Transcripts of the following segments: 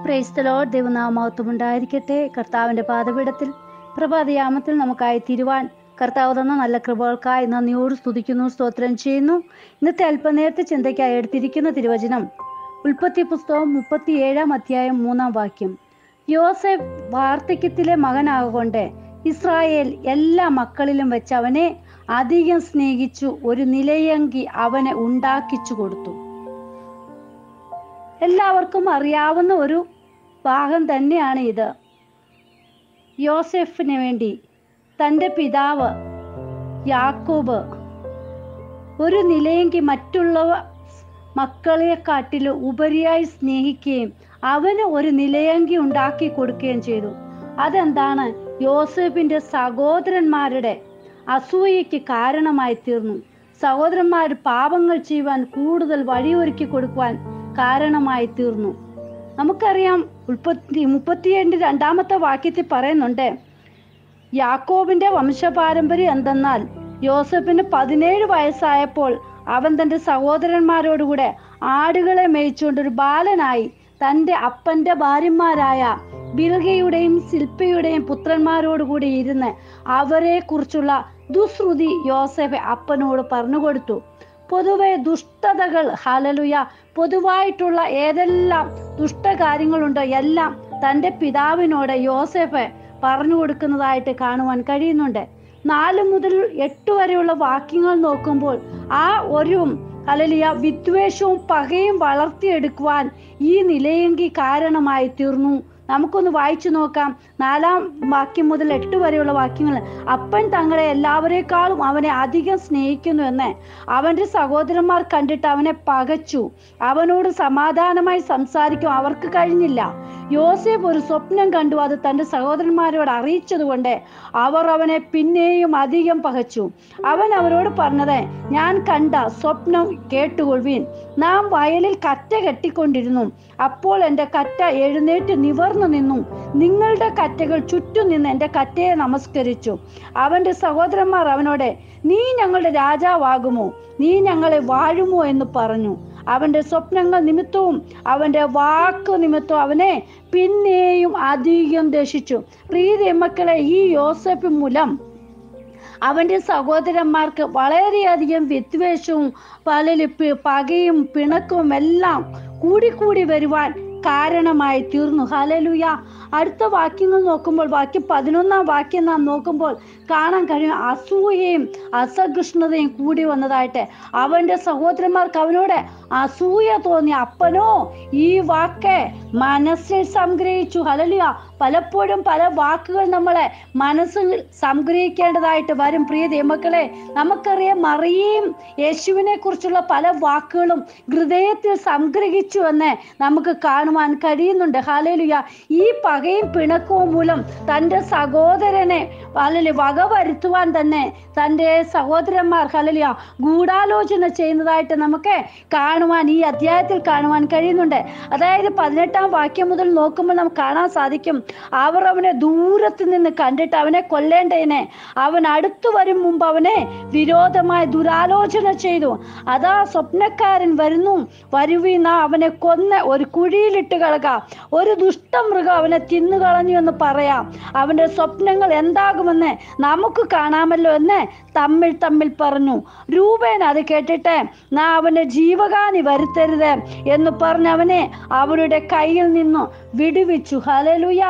പ്രൈസ്തലോ ദൈവനാമത്വം ഉണ്ടായിരിക്കട്ടെ കർത്താവിൻ്റെ പാദപീഠത്തിൽ പ്രഭാതയാമത്തിൽ നമുക്കായി തിരുവാൻ കർത്താവ് തന്ന നല്ല കൃപകൾക്കായി നന്ദിയോട് സ്തുതിക്കുന്നു സ്തോത്രം ചെയ്യുന്നു ഇന്നത്തെ അല്പനേരത്തെ ചിന്തയ്ക്കായി എടുത്തിരിക്കുന്ന തിരുവചനം ഉൽപ്പത്തി പുസ്തകം മുപ്പത്തിയേഴാം അധ്യായം മൂന്നാം വാക്യം യോസെഫ് വാർദ്ധക്യത്തിലെ മകനാകൊണ്ട് ഇസ്രായേൽ എല്ലാ മക്കളിലും വെച്ച് അവനെ അധികം സ്നേഹിച്ചു ഒരു നിലയങ്കി അവനെ ഉണ്ടാക്കിച്ചു കൊടുത്തു എല്ലാവർക്കും അറിയാവുന്ന ഒരു ഭാഗം തന്നെയാണ് ഇത് യോസെഫിന് വേണ്ടി തൻ്റെ പിതാവ് യാക്കോബ് ഒരു നിലയെങ്കിൽ മറ്റുള്ള മക്കളെക്കാട്ടിലും ഉപരിയായി സ്നേഹിക്കുകയും അവന് ഒരു നിലയങ്കി ഉണ്ടാക്കി കൊടുക്കുകയും ചെയ്തു അതെന്താണ് യോസെഫിന്റെ സഹോദരന്മാരുടെ അസൂയയ്ക്ക് കാരണമായി തീർന്നു സഹോദരന്മാർ പാപങ്ങൾ ചെയ്യുവാൻ കൂടുതൽ വഴിയൊരുക്കി കൊടുക്കുവാൻ കാരണമായി തീർന്നു നമുക്കറിയാം ഉൽപ്പത്തി മുപ്പത്തിയേഴിന്റെ രണ്ടാമത്തെ വാക്യത്തിൽ പറയുന്നുണ്ട് യാക്കോബിന്റെ വംശപാരമ്പര്യം എന്തെന്നാൽ യോസഫിന് പതിനേഴ് വയസ്സായപ്പോൾ അവൻ തന്റെ സഹോദരന്മാരോടുകൂടെ ആടുകളെ മേയിച്ചുകൊണ്ട് ഒരു ബാലനായി തന്റെ അപ്പന്റെ ഭാര്യമാരായ ബിൽഗയുടെയും ശില്പയുടെയും പുത്രന്മാരോടുകൂടി ഇരുന്ന് അവരെ കുറിച്ചുള്ള ദുശ്രുതി യോസഫ് അപ്പനോട് പറഞ്ഞുകൊടുത്തു പൊതുവെ ദുഷ്ടതകൾ ഹലലുയ പൊതുവായിട്ടുള്ള ഏതെല്ലാം ദുഷ്ടകാര്യങ്ങളുണ്ടോ എല്ലാം തൻ്റെ പിതാവിനോട് യോസഫ് പറഞ്ഞു കൊടുക്കുന്നതായിട്ട് കാണുവാൻ കഴിയുന്നുണ്ട് നാല് മുതൽ എട്ട് വരെയുള്ള വാക്യങ്ങൾ നോക്കുമ്പോൾ ആ ഒരു ഹലലിയ വിദ്വേഷവും പകയും വളർത്തിയെടുക്കുവാൻ ഈ നിലയെങ്കി കാരണമായി തീർന്നു നമുക്കൊന്ന് വായിച്ചു നോക്കാം നാലാം വാക്യം മുതൽ എട്ട് വരെയുള്ള വാക്യങ്ങൾ അപ്പൻ തങ്ങളെ എല്ലാവരെക്കാളും അവനെ അധികം സ്നേഹിക്കുന്നു എന്ന് അവന്റെ സഹോദരന്മാർ കണ്ടിട്ട് അവനെ പകച്ചു അവനോട് സമാധാനമായി സംസാരിക്കും അവർക്ക് കഴിഞ്ഞില്ല യോസേഫ് ഒരു സ്വപ്നം കണ്ടു അത് തന്റെ സഹോദരന്മാരോട് അറിയിച്ചതുകൊണ്ട് അവർ അവനെ പിന്നെയും അധികം പകച്ചു അവൻ അവരോട് പറഞ്ഞത് ഞാൻ കണ്ട സ്വപ്നം കേട്ടുകൊള്ളുവീൻ നാം വയലിൽ കറ്റ കെട്ടിക്കൊണ്ടിരുന്നു അപ്പോൾ എൻ്റെ കറ്റ എഴുന്നേറ്റ് നിവർന്നു നിന്നു നിങ്ങളുടെ കറ്റകൾ ചുറ്റും നിന്ന് എൻ്റെ കറ്റയെ നമസ്കരിച്ചു അവന്റെ സഹോദരന്മാർ അവനോട് നീ ഞങ്ങളുടെ രാജാവാകുമോ നീ ഞങ്ങളെ വാഴുമോ എന്ന് പറഞ്ഞു അവന്റെ സ്വപ്നങ്ങൾ നിമിത്തവും അവന്റെ വാക്ക് നിമിത്തവും അവനെ പിന്നെയും അധികം ദശിച്ചു പ്രീതി മക്കളെ ഈ യോസഫ് മൂലം അവന്റെ സഹോദരന്മാർക്ക് വളരെയധികം വിദ്വേഷവും പല പകയും പിണക്കവും എല്ലാം കൂടിക്കൂടി വരുവാൻ കാരണമായി തീർന്നു ഹലലുയ അടുത്ത വാക്യങ്ങൾ നോക്കുമ്പോൾ വാക്യം പതിനൊന്നാം വാക്യം നാം നോക്കുമ്പോൾ കാണാൻ കഴിയും അസൂയയും അസഹിഷ്ണുതയും കൂടി വന്നതായിട്ട് അവന്റെ സഹോദരന്മാർക്ക് അവനോട് അസൂയ തോന്നി അപ്പനോ ഈ വാക്ക് മനസ്സിൽ സംഗ്രഹിച്ചു ഹലലുയ പലപ്പോഴും പല വാക്കുകൾ നമ്മളെ മനസ്സിൽ സംഗ്രഹിക്കേണ്ടതായിട്ട് വരും പ്രിയ ദൈവമക്കളെ നമുക്കറിയാം മറിയയും യേശുവിനെ കുറിച്ചുള്ള പല വാക്കുകളും ഹൃദയത്തിൽ സംഗ്രഹിച്ചു എന്ന് നമുക്ക് കാണുവാൻ കഴിയുന്നുണ്ട് ഹാലേലുയ ഈ പകയും പിണക്കവും മൂലം തൻ്റെ സഹോദരനെ അല്ലെങ്കിൽ വക വരുത്തുവാൻ തന്നെ തൻ്റെ സഹോദരന്മാർ ഹലലിയ ഗൂഢാലോചന ചെയ്യുന്നതായിട്ട് നമുക്ക് കാണുവാൻ ഈ അധ്യായത്തിൽ കാണുവാൻ കഴിയുന്നുണ്ട് അതായത് പതിനെട്ടാം വാക്യം മുതൽ നോക്കുമ്പോൾ നമുക്ക് കാണാൻ സാധിക്കും അവർ അവനെ ദൂരത്ത് നിന്ന് കണ്ടിട്ട് അവനെ കൊല്ലേണ്ടതിനെ അവൻ അടുത്തു വരും മുമ്പ് അവനെ വിരോധമായി ദുരാലോചന ചെയ്തു അതാ സ്വപ്നക്കാരൻ വരുന്നു വരുവീന അവനെ കൊന്ന് ഒരു കുഴിയിലിട്ട് കളക ഒരു ദുഷ്ടമൃഗം അവനെ തിന്നുകളഞ്ഞു എന്ന് പറയാം അവന്റെ സ്വപ്നങ്ങൾ എന്താകുമെന്ന് നമുക്ക് കാണാമല്ലോ എന്ന് തമ്മിൽ തമ്മിൽ പറഞ്ഞു രൂപേണ അത് കേട്ടിട്ട് നാ അവന്റെ ജീവകാനി വരുത്തരുത് എന്ന് പറഞ്ഞ് അവനെ അവരുടെ കയ്യിൽ നിന്നു വിടുവിച്ചു ഹലലുയ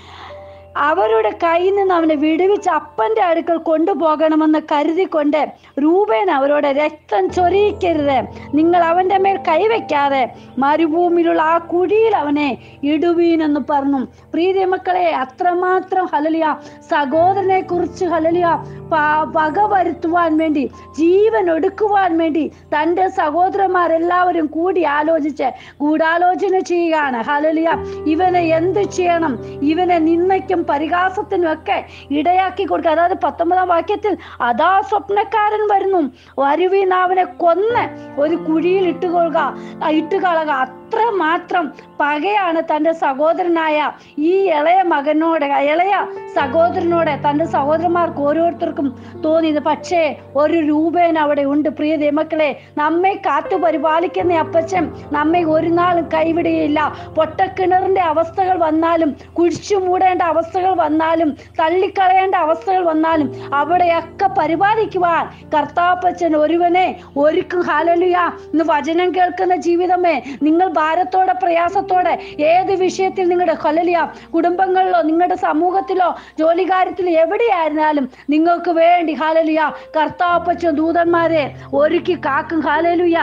അവരുടെ കയ്യിൽ നിന്ന് അവനെ വിടുവിച്ച് അപ്പന്റെ അടുക്കൽ കൊണ്ടുപോകണമെന്ന് കരുതിക്കൊണ്ട് രൂപേൻ അവരോട് രക്തം ചൊരിയിക്കരുത് നിങ്ങൾ അവന്റെ മേൽ കൈവയ്ക്കാതെ മരുഭൂമിയിലുള്ള ആ കുഴിയിൽ അവനെ ഇടുവീനെന്ന് പറഞ്ഞു പ്രീതി മക്കളെ അത്രമാത്രം ഹലലിയ സഹോദരനെ കുറിച്ച് ഹലലിയ പക വരുത്തുവാൻ വേണ്ടി ജീവൻ ഒടുക്കുവാൻ വേണ്ടി തൻ്റെ സഹോദരന്മാരെല്ലാവരും കൂടി ആലോചിച്ച് ഗൂഢാലോചന ചെയ്യുകയാണ് ഹലലിയ ഇവനെ എന്ത് ചെയ്യണം ഇവനെ നിന്നയ്ക്കും പരിഹാസത്തിനും ഒക്കെ ഇടയാക്കി കൊടുക്കുക അതായത് പത്തൊമ്പതാം വാക്യത്തിൽ അതാ സ്വപ്നക്കാരൻ വരുന്നു വരുവീന്ന് അവനെ കൊന്ന് ഒരു കുഴിയിൽ ഇട്ടുകൊള്ളുക ഇട്ടുകളക അത്ര മാത്രം പകയാണ് തൻ്റെ സഹോദരനായ ഈ ഇളയ മകനോട് ഇളയ സഹോദരനോട് തൻ്റെ സഹോദരന്മാർക്ക് ഓരോരുത്തർക്കും തോന്നിയത് പക്ഷേ ഒരു രൂപേന അവിടെ ഉണ്ട് പ്രിയ ദൈമക്കളെ നമ്മെ കാത്തു പരിപാലിക്കുന്ന അപ്പച്ചൻ നമ്മെ ഒരു നാളും കൈവിടുകയില്ല പൊട്ടക്കിണറിന്റെ അവസ്ഥകൾ വന്നാലും കുഴിച്ചു മൂടേണ്ട അവസ്ഥകൾ വന്നാലും തള്ളിക്കളയേണ്ട അവസ്ഥകൾ വന്നാലും അവിടെയൊക്കെ പരിപാലിക്കുവാൻ കർത്താപ്പച്ചൻ ഒരുവനെ ഒരുക്കും ഹാലലുയ ഇന്ന് വചനം കേൾക്കുന്ന ജീവിതമേ നിങ്ങൾ ഭാരത്തോടെ പ്രയാസത്തോടെ ഏത് വിഷയത്തിൽ നിങ്ങളുടെ കൊലലിയ കുടുംബങ്ങളിലോ നിങ്ങളുടെ സമൂഹത്തിലോ ജോലികാര്യത്തിലോ എവിടെയായിരുന്നാലും നിങ്ങൾക്ക് വേണ്ടി ഹാലലിയ കർത്താപ്പച്ചൻ ദൂതന്മാരെ ഒരുക്കി കാക്കും ഹാലലുയ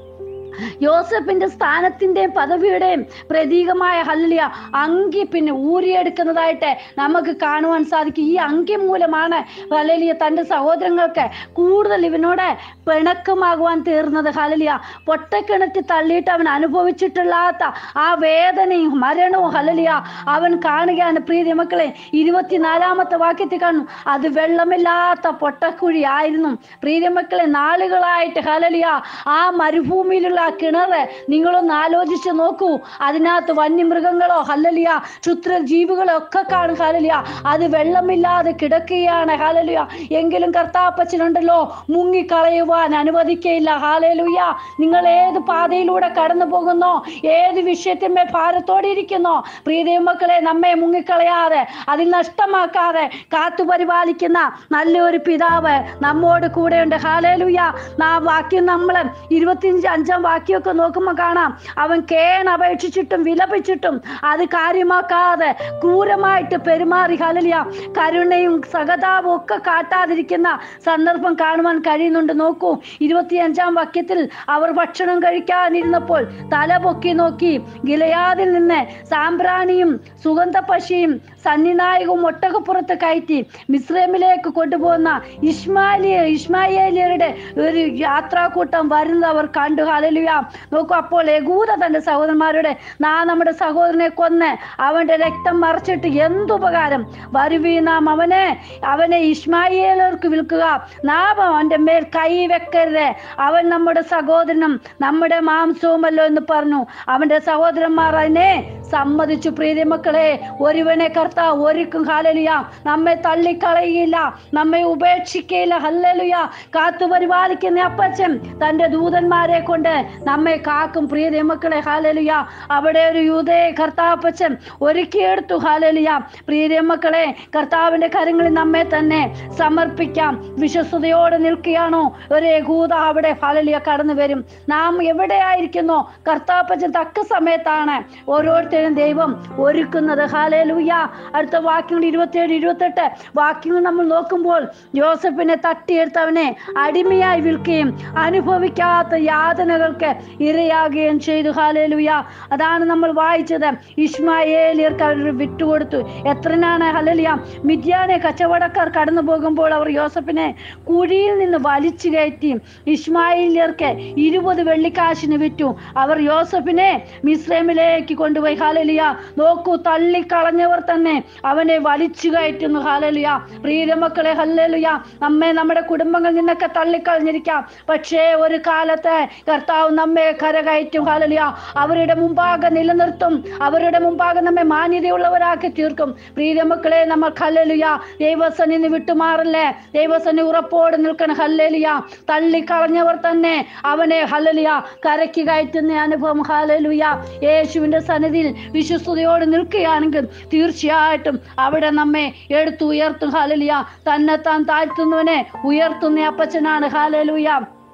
യോസഫിന്റെ സ്ഥാനത്തിന്റെയും പദവിയുടെയും പ്രതീകമായ ഹല്ലിയ അങ്കി പിന്നെ ഊരിയെടുക്കുന്നതായിട്ട് നമുക്ക് കാണുവാൻ സാധിക്കും ഈ അങ്കി മൂലമാണ് ഹലലിയ തൻ്റെ സഹോദരങ്ങൾക്ക് കൂടുതൽ ഇവനോട് പിണക്കമാകുവാൻ തീർന്നത് ഹലലിയ പൊട്ടക്കിണറ്റ് തള്ളിയിട്ട് അവൻ അനുഭവിച്ചിട്ടില്ലാത്ത ആ വേദനയും മരണവും ഹലലിയ അവൻ കാണുകയാണ് പ്രീതി മക്കളെ ഇരുപത്തിനാലാമത്തെ വാക്യത്തിൽ കാണുന്നു അത് വെള്ളമില്ലാത്ത പൊട്ടക്കുഴി ആയിരുന്നു പ്രീതി മക്കളെ നാളുകളായിട്ട് ഹലലിയ ആ മരുഭൂമിയിലുള്ള ആ കിണറ് നിങ്ങളൊന്ന് ആലോചിച്ച് നോക്കൂ അതിനകത്ത് വന്യമൃഗങ്ങളോ ഹല്ലലിയ ക്ഷുദ്ര ജീവികളോ ഒക്കെ കാണും ഹലലിയ അത് വെള്ളമില്ലാതെ കിടക്കുകയാണ് ഹാലലുയ എങ്കിലും കർത്താപ്പച്ചനുണ്ടല്ലോ മുങ്ങിക്കളയുവാൻ അനുവദിക്കയില്ല ഹാലലുയ നിങ്ങൾ ഏത് പാതയിലൂടെ കടന്നു പോകുന്നോ ഏത് വിഷയത്തിന്മേൽ ഭാരത്തോടെ ഇരിക്കുന്നോ പ്രീതി മക്കളെ നമ്മെ മുങ്ങിക്കളയാതെ അതിൽ നഷ്ടമാക്കാതെ കാത്തു പരിപാലിക്കുന്ന നല്ലൊരു പിതാവ് നമ്മോട് കൂടെയുണ്ട് ഹാലേലുയ ആ വാക്യം നമ്മൾ ഇരുപത്തിയഞ്ച് അഞ്ചാം വാക്യമൊക്കെ നോക്കുമ്പോൾ കാണാം അവൻ കേൺ അപേക്ഷിച്ചിട്ടും വിലപിച്ചിട്ടും അത് കാര്യമാക്കാതെ ക്രൂരമായിട്ട് പെരുമാറി ഹലലിയ കരുണയും സഹതാപവും ഒക്കെ കാട്ടാതിരിക്കുന്ന സന്ദർഭം കാണുവാൻ കഴിയുന്നുണ്ട് നോക്കൂ ഇരുപത്തിയഞ്ചാം വാക്യത്തിൽ അവർ ഭക്ഷണം കഴിക്കാനിരുന്നപ്പോൾ തല പൊക്കി നോക്കി ഗിലയാദിൽ നിന്ന് സാമ്പ്രാണിയും സുഗന്ധപശിയും സന്നിനായകവും ഒട്ടകപ്പുറത്ത് കയറ്റി മിസ്രൈമിലേക്ക് കൊണ്ടുപോകുന്ന ഇസ്മാലിയ ഇസ്മായേലിയരുടെ ഒരു യാത്രാക്കൂട്ടം വരുന്നത് അവർ കണ്ടു ഹലലുയ നോക്കൂ അപ്പോൾ യകൂദ തന്റെ സഹോദരന്മാരുടെ നാ നമ്മുടെ സഹോദരനെ കൊന്ന് അവന്റെ രക്തം മറച്ചിട്ട് എന്തുപകാരം വരുവീ നാം അവനെ അവനെ ഇസ്മായേലർക്ക് വിൽക്കുക നാം അവന്റെ മേൽ കൈ വെക്കരുത് അവൻ നമ്മുടെ സഹോദരനും നമ്മുടെ മാംസവുമല്ലോ എന്ന് പറഞ്ഞു അവന്റെ സഹോദരന്മാർ അതിനെ സമ്മതിച്ചു പ്രീതി മക്കളെ ഒരുവനെ കർത്താവ് ഒരുക്കും ഹാലലുയ നമ്മെ തള്ളിക്കളയില്ല നമ്മെ ഉപേക്ഷിക്കയില്ല ഹല്ലലുയ കാത്തു പരിപാലിക്കുന്ന അപ്പച്ചൻ തന്റെ ദൂതന്മാരെ കൊണ്ട് നമ്മെ കാക്കും പ്രിയ മക്കളെ ഹാലലുയ അവിടെ ഒരു യൂതയെ കർത്താപ്പച്ചൻ ഒരുക്കിയെടുത്തു ഹാലലുയ പ്രിയ മക്കളെ കർത്താവിന്റെ കരങ്ങളിൽ നമ്മെ തന്നെ സമർപ്പിക്കാം വിശ്വസതയോടെ നിൽക്കുകയാണോ ഒരു യഹൂദ അവിടെ ഹാലലിയ കടന്നു വരും നാം എവിടെയായിരിക്കുന്നോ കർത്താപ്പച്ചൻ തക്ക സമയത്താണ് ഓരോരുത്തരും ദൈവം ഒരുക്കുന്നത് ഹാലേലൂയ അടുത്ത വാക്യങ്ങൾ ഇരുപത്തിയേഴ് ഇരുപത്തെട്ട് വാക്യങ്ങൾ നമ്മൾ നോക്കുമ്പോൾ ജോസഫിനെ തട്ടിയെടുത്തവനെ അടിമയായി വിൽക്കുകയും അനുഭവിക്കാത്ത യാതനകൾക്ക് ഇരയാകുകയും ചെയ്തു ഹാലേലൂയ അതാണ് നമ്മൾ വായിച്ചത് ഇസ്മായേലിയർക്ക് അവർ വിട്ടുകൊടുത്തു എത്രനാണ് ഹലലിയ മിദ്യാനെ കച്ചവടക്കാർ കടന്നു പോകുമ്പോൾ അവർ യോസഫിനെ കുഴിയിൽ നിന്ന് വലിച്ചു കയറ്റി ഇസ്മായിലിയർക്ക് ഇരുപത് വെള്ളിക്കാശിന് വിറ്റു അവർ യോസഫിനെ മിസ്രൈമിലേക്ക് കൊണ്ടുപോയി ഹാലലിയ നോക്കൂ തള്ളിക്കളഞ്ഞവർ തന്നെ അവനെ വലിച്ചു കയറ്റുന്നു ഹാലലിയ പ്രീരമക്കളെ ഹല്ലലുയ നമ്മെ നമ്മുടെ കുടുംബങ്ങളിൽ നിന്നൊക്കെ തള്ളിക്കളഞ്ഞിരിക്കാം പക്ഷേ ഒരു കാലത്ത് കർത്താവ് നമ്മെ കരകയറ്റും ഹാലലിയ അവരുടെ മുമ്പാകെ നിലനിർത്തും അവരുടെ മുമ്പാകെ നമ്മെ മാന്യതയുള്ളവരാക്കി തീർക്കും പ്രീരമക്കളെ നമ്മൾ ഹല്ലലുയ ദൈവസനിന്ന് വിട്ടുമാറല്ലേ ദൈവസനി ഉറപ്പോടെ നിൽക്കണം ഹല്ലലിയ തള്ളിക്കളഞ്ഞവർ തന്നെ അവനെ ഹല്ലലിയ കരയ്ക്ക് കയറ്റുന്ന അനുഭവം ഹല്ലലുയ യേശുവിന്റെ സന്നിധിയിൽ വിശ്വസ്തയോടെ നിൽക്കുകയാണെങ്കിൽ തീർച്ചയായിട്ടും അവിടെ നമ്മെ എടുത്തുയർത്തും ഹാലലിയ തന്നെ താൻ താഴ്ത്തുന്നവനെ ഉയർത്തുന്ന അപ്പച്ചനാണ് ഹാലലുയ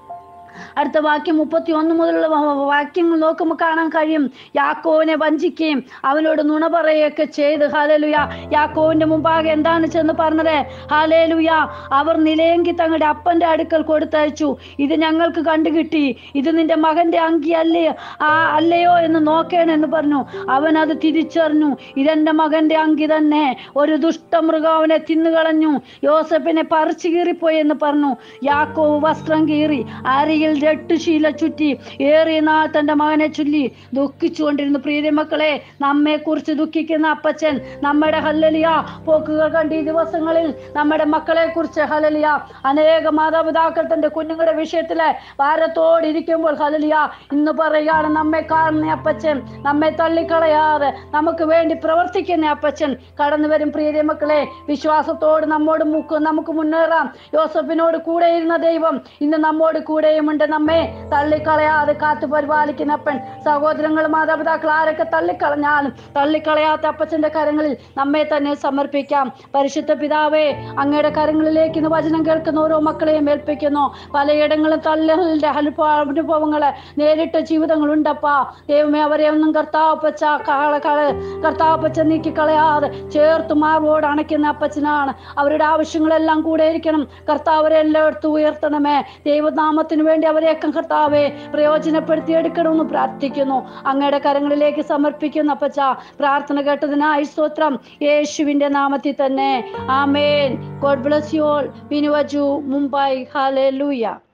അടുത്ത വാക്യം മുപ്പത്തി ഒന്ന് മുതലുള്ള വ- വാക്യങ്ങൾ നോക്കുമ്പോൾ കാണാൻ കഴിയും യാക്കോവിനെ വഞ്ചിക്കുകയും അവനോട് നുണ പറയുകയൊക്കെ ചെയ്ത് ഹാലേലുയ യാക്കോവിന്റെ മുമ്പാകെ എന്താണ് ചെന്ന് പറഞ്ഞത് ഹാലേലുയ അവർ നിലയെങ്കി തങ്ങളുടെ അപ്പന്റെ അടുക്കൽ കൊടുത്തയച്ചു ഇത് ഞങ്ങൾക്ക് കണ്ടുകിട്ടി ഇത് നിന്റെ മകന്റെ അങ്കി അല്ലേ ആ അല്ലയോ എന്ന് നോക്കേണെന്ന് പറഞ്ഞു അവൻ അത് തിരിച്ചറിഞ്ഞു ഇതെന്റെ മകന്റെ അങ്കി തന്നെ ഒരു ദുഷ്ടമൃഗം അവനെ തിന്നുകളഞ്ഞു യോസഫിനെ പറിച്ചു കീറിപ്പോയി എന്ന് പറഞ്ഞു യാക്കോവ് വസ്ത്രം കീറി അരി തലയിൽ രട്ടുശീല ചുറ്റി ഏറിയ നാൾ തന്റെ മകനെ ചൊല്ലി ദുഃഖിച്ചുകൊണ്ടിരുന്നു പ്രീതി മക്കളെ നമ്മെ കുറിച്ച് ദുഃഖിക്കുന്ന അപ്പച്ചൻ നമ്മുടെ ഹല്ലലിയ പോക്കുകൾ കണ്ട് ഈ ദിവസങ്ങളിൽ നമ്മുടെ മക്കളെ കുറിച്ച് ഹലലിയ അനേക മാതാപിതാക്കൾ തന്റെ കുഞ്ഞുങ്ങളുടെ വിഷയത്തില് ഭാരത്തോടെ ഇരിക്കുമ്പോൾ ഹലലിയ ഇന്ന് പറയുകയാണ് നമ്മെ കാണുന്ന അപ്പച്ചൻ നമ്മെ തള്ളിക്കളയാതെ നമുക്ക് വേണ്ടി പ്രവർത്തിക്കുന്ന അപ്പച്ചൻ കടന്നു വരും പ്രിയ മക്കളെ വിശ്വാസത്തോട് നമ്മോട് മുക്ക് നമുക്ക് മുന്നേറാം യോസഫിനോട് കൂടെ ഇരുന്ന ദൈവം ഇന്ന് നമ്മോട് കൂടെയുമുണ്ട് നമ്മെ തള്ളിക്കളയാതെ കാത്തു പരിപാലിക്കുന്ന അപ്പൻ സഹോദരങ്ങൾ മാതാപിതാക്കൾ ആരൊക്കെ തള്ളിക്കളഞ്ഞാലും തള്ളിക്കളയാത്ത അപ്പച്ചന്റെ കരങ്ങളിൽ നമ്മെ തന്നെ സമർപ്പിക്കാം പരിശുദ്ധ പിതാവേ അങ്ങയുടെ കരങ്ങളിലേക്ക് ഇന്ന് വചനം കേൾക്കുന്ന ഓരോ മക്കളെയും ഏൽപ്പിക്കുന്നു പലയിടങ്ങളും തള്ളലിന്റെ അനുഭവ അനുഭവങ്ങള് നേരിട്ട ജീവിതങ്ങളുണ്ടപ്പാ ദൈവമേ അവരെ ഒന്നും കർത്താവപ്പച്ച കള കള കർത്താവപ്പച്ച നീക്കി കളയാതെ ചേർത്ത് മാർവോട് അണയ്ക്കുന്ന അപ്പച്ചനാണ് അവരുടെ ആവശ്യങ്ങളെല്ലാം കൂടെ ഇരിക്കണം കർത്താവ് അവരെ എല്ലായിടത്തും ഉയർത്തണമേ ദൈവനാമത്തിന് വേണ്ടി അവരെയൊക്കെ കർത്താവെ പ്രയോജനപ്പെടുത്തി എടുക്കണമെന്ന് പ്രാർത്ഥിക്കുന്നു അങ്ങയുടെ കരങ്ങളിലേക്ക് സമർപ്പിക്കുന്നു അപ്പച്ച പ്രാർത്ഥന കേട്ടതിനായി സ്തോത്രം യേശുവിന്റെ നാമത്തിൽ തന്നെ ആമേൻ ഗോഡ് ബ്ലസ് യു ഓൾ വിനുവജു മുംബൈ ഹാലേ